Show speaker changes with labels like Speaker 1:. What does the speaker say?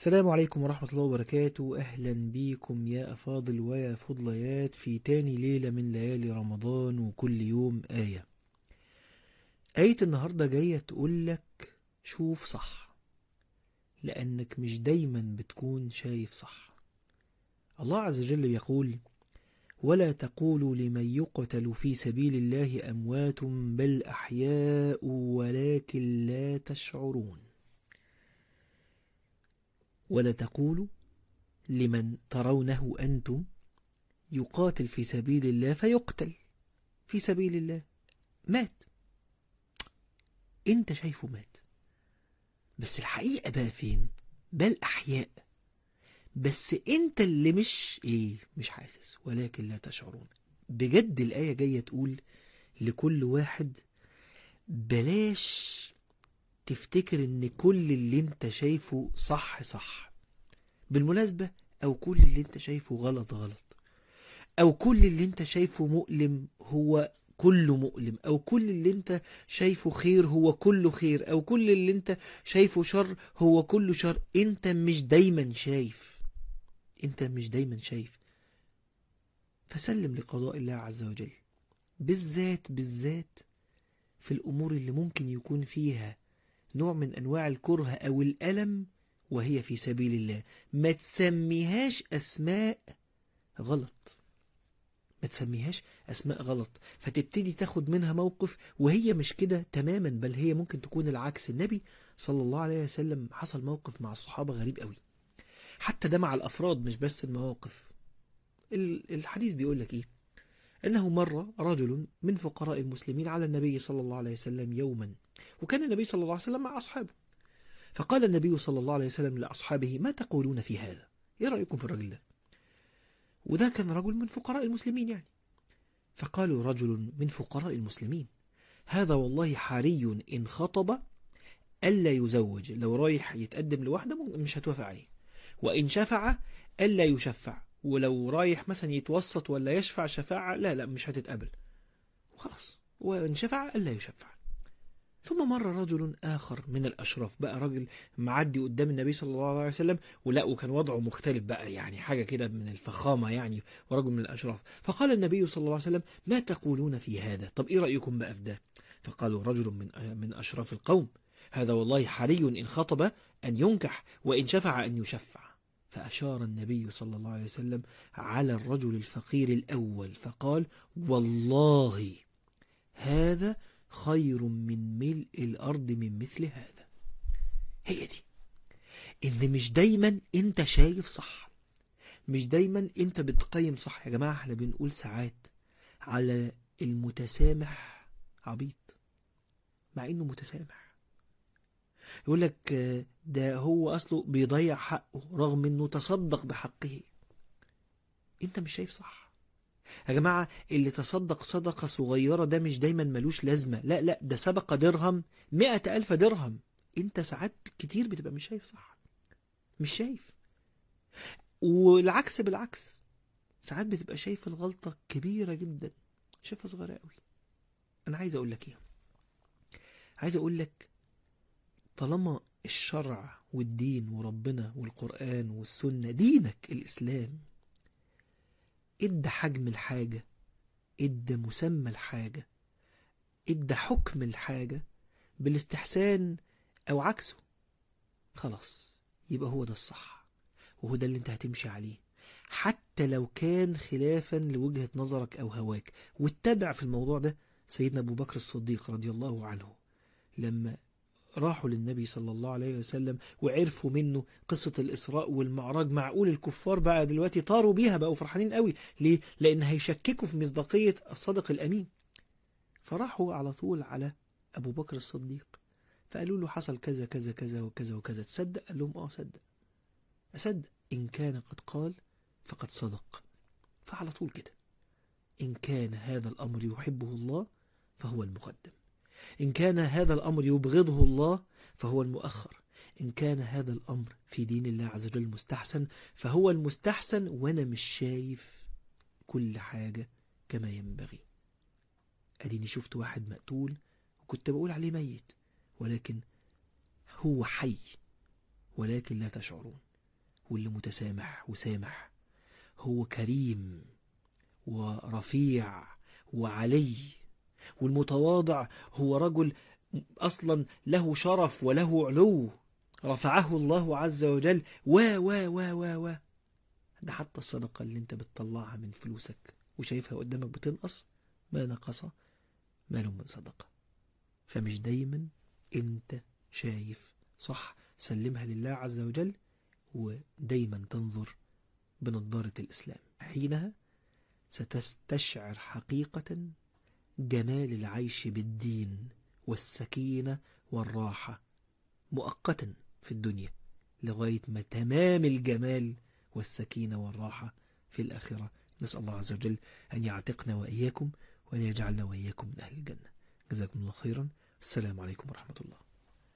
Speaker 1: السلام عليكم ورحمة الله وبركاته أهلا بيكم يا أفاضل ويا فضليات في تاني ليلة من ليالي رمضان وكل يوم آية آية النهاردة جاية تقولك شوف صح لأنك مش دايما بتكون شايف صح الله عز وجل يقول ولا تقولوا لمن يقتل في سبيل الله أموات بل أحياء ولكن لا تشعرون ولا تقولوا لمن ترونه أنتم يقاتل في سبيل الله فيقتل في سبيل الله مات انت شايفه مات بس الحقيقة بقى فين بل أحياء بس انت اللي مش ايه مش حاسس ولكن لا تشعرون بجد الآية جاية تقول لكل واحد بلاش تفتكر ان كل اللي انت شايفه صح صح بالمناسبة او كل اللي انت شايفه غلط غلط او كل اللي انت شايفه مؤلم هو كله مؤلم او كل اللي انت شايفه خير هو كله خير او كل اللي انت شايفه شر هو كله شر انت مش دايما شايف انت مش دايما شايف فسلم لقضاء الله عز وجل بالذات بالذات في الامور اللي ممكن يكون فيها نوع من انواع الكره او الالم وهي في سبيل الله ما تسميهاش اسماء غلط ما تسميهاش اسماء غلط فتبتدي تاخد منها موقف وهي مش كده تماما بل هي ممكن تكون العكس النبي صلى الله عليه وسلم حصل موقف مع الصحابة غريب قوي حتى ده مع الافراد مش بس المواقف الحديث بيقول لك ايه انه مر رجل من فقراء المسلمين على النبي صلى الله عليه وسلم يوما وكان النبي صلى الله عليه وسلم مع اصحابه فقال النبي صلى الله عليه وسلم لاصحابه ما تقولون في هذا ايه رايكم في الرجل ده وده كان رجل من فقراء المسلمين يعني فقالوا رجل من فقراء المسلمين هذا والله حري إن خطب ألا يزوج لو رايح يتقدم لواحدة مش هتوافق عليه وإن شفع ألا يشفع ولو رايح مثلا يتوسط ولا يشفع شفاعة لا لا مش هتتقبل وخلاص وإن شفع ألا يشفع ثم مر رجل آخر من الأشراف بقى راجل معدي قدام النبي صلى الله عليه وسلم ولا وكان وضعه مختلف بقى يعني حاجة كده من الفخامة يعني ورجل من الأشراف فقال النبي صلى الله عليه وسلم ما تقولون في هذا طب إيه رأيكم بقى في ده فقالوا رجل من من أشراف القوم هذا والله حري إن خطب أن ينكح وإن شفع أن يشفع فأشار النبي صلى الله عليه وسلم على الرجل الفقير الأول فقال والله هذا خير من ملء الأرض من مثل هذا هي دي إن مش دايما أنت شايف صح مش دايما أنت بتقيم صح يا جماعة احنا بنقول ساعات على المتسامح عبيط مع إنه متسامح يقول لك ده هو أصله بيضيع حقه رغم إنه تصدق بحقه أنت مش شايف صح يا جماعة اللي تصدق صدقة صغيرة ده مش دايما ملوش لازمة لا لا ده سبق درهم مئة ألف درهم انت ساعات كتير بتبقى مش شايف صح مش شايف والعكس بالعكس ساعات بتبقى شايف الغلطة كبيرة جدا شايفها صغيرة قوي انا عايز اقول لك ايه عايز اقول لك طالما الشرع والدين وربنا والقرآن والسنة دينك الإسلام ادى حجم الحاجة ادى مسمى الحاجة ادى حكم الحاجة بالاستحسان او عكسه خلاص يبقى هو ده الصح وهو ده اللي انت هتمشي عليه حتى لو كان خلافا لوجهة نظرك او هواك واتبع في الموضوع ده سيدنا ابو بكر الصديق رضي الله عنه لما راحوا للنبي صلى الله عليه وسلم وعرفوا منه قصة الإسراء والمعراج معقول الكفار بقى دلوقتي طاروا بيها بقوا فرحانين قوي ليه؟ لأن هيشككوا في مصداقية الصادق الأمين فراحوا على طول على أبو بكر الصديق فقالوا له حصل كذا كذا كذا وكذا وكذا تصدق؟ قال لهم آه صدق أصدق إن كان قد قال فقد صدق فعلى طول كده إن كان هذا الأمر يحبه الله فهو المقدم إن كان هذا الأمر يبغضه الله فهو المؤخر إن كان هذا الأمر في دين الله عز وجل مستحسن فهو المستحسن وأنا مش شايف كل حاجة كما ينبغي أديني شفت واحد مقتول وكنت بقول عليه ميت ولكن هو حي ولكن لا تشعرون واللي متسامح وسامح هو كريم ورفيع وعلي والمتواضع هو رجل أصلا له شرف وله علو رفعه الله عز وجل و و و و و ده حتى الصدقة اللي انت بتطلعها من فلوسك وشايفها قدامك بتنقص ما نقص مال من صدقة فمش دايما انت شايف صح سلمها لله عز وجل ودايما تنظر بنظارة الإسلام حينها ستستشعر حقيقة جمال العيش بالدين والسكينة والراحة مؤقتا في الدنيا لغاية ما تمام الجمال والسكينة والراحة في الآخرة نسأل الله عز وجل أن يعتقنا وإياكم وأن يجعلنا وإياكم من أهل الجنة جزاكم الله خيرا السلام عليكم ورحمة الله